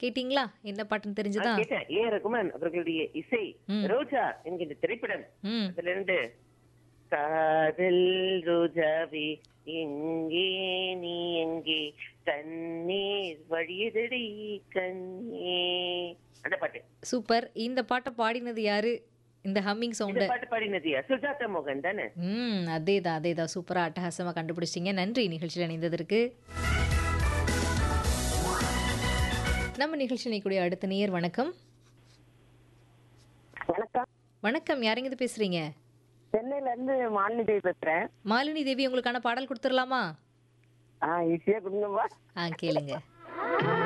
கேட்டிங்களா என்ன பாட்டுன்னு நான் தெரிஞ்சுதா கேட்டேன் ஏ ரகுமான் அவர்களுடைய இசை ம். ரோஜா என்கின்ற திரைப்படம் ம் அதுல இருந்து காதல் ரோஜாவே எங்கே நீ எங்கே கண்ணீர் வழியதடி கண்ணே அந்த பாட்டு சூப்பர் இந்த பாட்டை பாடினது யாரு இந்த ஹம்மிங் இந்த சவுண்டு பாட்டு பாடினது சுஜாதா மோகன் தானே ம் அதே தான் அதே தான் சூப்பராக அட்டகாசமாக கண்டுபிடிச்சிங்க நன்றி நிகழ்ச்சியில் இணைந்ததற்கு நம்ம நிகழ்ச்சி நினைக்கூடிய அடுத்த நேயர் வணக்கம் வணக்கம் வணக்கம் யாருங்க இது பேசுறீங்க சென்னையில இருந்து மாலினி தேவி பேசுறேன் மாலினி தேவி உங்களுக்கான பாடல் கொடுத்துடலாமா ஆ ஈஸியா கொடுங்கம்மா ஆ கேளுங்க